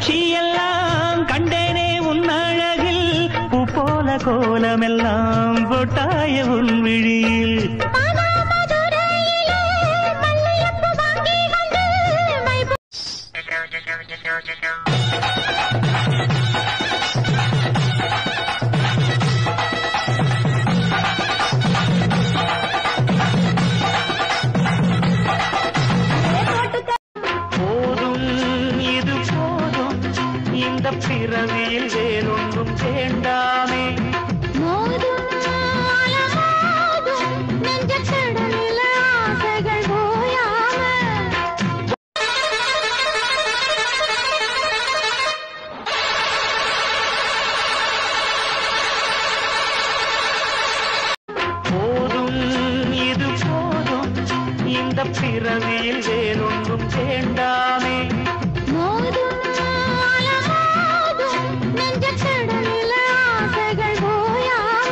காட்சி எல்லாம் கண்டேனே உன் அழகில் பூ போல கோலமெல்லாம் போட்டாய உன் விழியில் மானாமதுரையிலே மல்லிகைப்பூ வாங்கி வந்து மை போதும் இது போதும் இந்த பிறவியில் வேறொன்றும் வேண்டாமே மோதும் அலமோதும் நெஞ்சக் கடலில் ஆசைகள் ஓயாம போதும் இது போதும் இந்த பிறவியில் வேறொன்றும் வேண்டாமே மோதும் அலமோதும் நெஞ்சக் கடலில் ஆசைகள் ஓயாம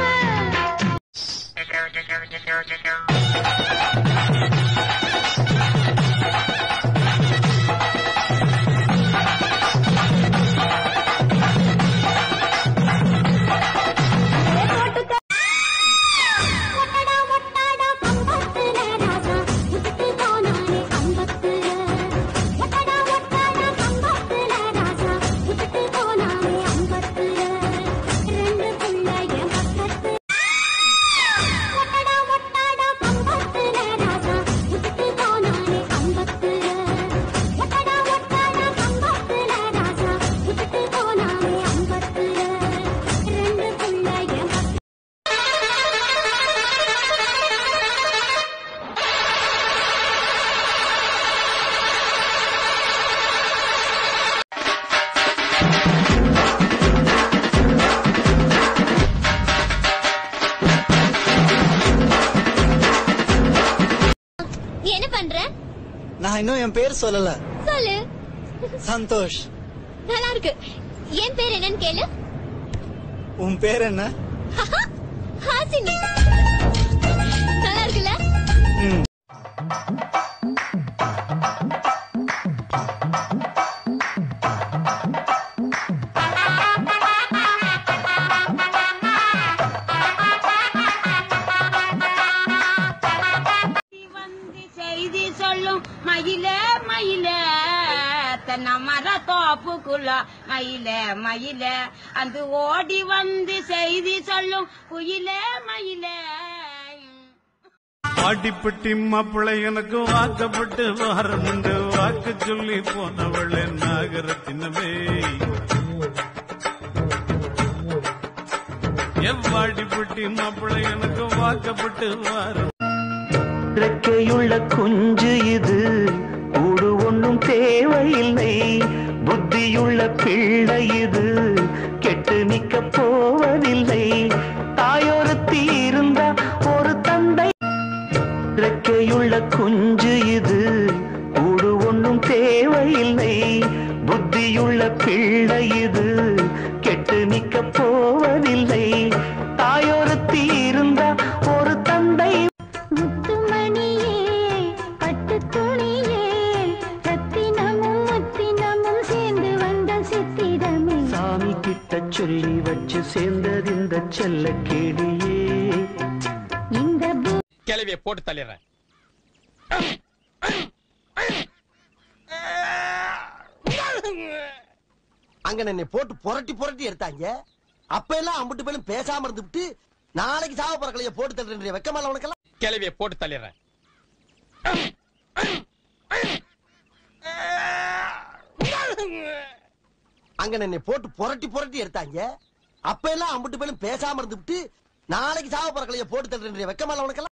ஒட்டடா ஒட்டடா கம்பத்துல ராசா விட்டு போனானே அம்பத்துல ஒட்டடா ஒட்டடா கம்பத்துல ராசா விட்டு போனானே அம்பத்துல ரெண்டு பிள்ளைய பக்கத்து ஒட்டடா ஒட்டடா கம்பத்துல ராசா விட்டு போனானே அம்பத்துல ஒட்டடா ஒட்டடா கம்பத்துல ராசா விட்டு போனானே அம்பத்துல ரெண்டு பிள்ளைய பக்கத்து நீ என்ன பண்ற நான் இன்னும் என் பேர் சொல்லல சொல்லு சந்தோஷ் நல்லா இருக்கு என் பேர் என்னன்னு கேளு உன் பேர் என்ன ஹாசினி நல்லா இருக்குல்ல ம். வந்து செய்தி சொல்லும் மயிலே மயிலே தென்னை மர தோப்புக்குள்ள மயிலே மயிலே அந்த ஓடி வந்து செய்தி சொல்லும் குயிலே மயிலே பாட்டிப்பட்டி மாப்பிள்ளை எனக்கு வாக்கப்பட்டு வாரமுண்டு வாக்கு சொல்லி போனவள் நாகரத்தினமே எவ்வாடிப்பட்டி மாப்பிள்ளை எனக்கு வாக்கப்பட்டு வாரம் ரெக்கையுள்ள குஞ்சு இது கூடு ஒன்றும் தேவையில்லை புத்தியுள்ள பிள்ளை இது கெட்டு நிக்க போவதில்லை தாயொருத்தி இருந்தா ஒரு தந்தை ரெக்கையுள்ள குஞ்சு இது கூடு ஒன்றும் தேவையில்லை புத்தியுள்ள பிள்ளை இது கெட்டு நிக்க போவதில்லை தாயொருத்தி இருந்தா ஒரு தந்தை முத்துமணியே பட்டு துணியே ரத்தினமும் முத்தினமும் சேர்ந்து வந்த சித்திரமே சாமி கிட்ட சொல்லி வச்சு சேர்ந்தது இந்த செல்ல கேடியே இந்த பூ கிளவிய போட்டு தள்ளிடுறேன் அங்க என்னை போட்டு புரட்டி புரட்டி எடுத்தாங்க அப்ப எல்லாம் அம்பிட்டு பேரும் பேசாம இருந்துவிட்டு நாளைக்கு சாவ பறக்கலைய போட்டு தள்ளுற வெக்கமால உனக்கெல்லாம் கிளவிய போட்டு தள்ளிடுறேன் அங்க என்னை போட்டு புரட்டி புரட்டி எடுத்தாங்க அப்ப எல்லாம் அம்பிட்டு பேரும் பேசாம இருந்துவிட்டு நாளைக்கு சாவ பறக்கலைய போட்டு தள்ளுற வெக்கமால உனக்கெல்லாம்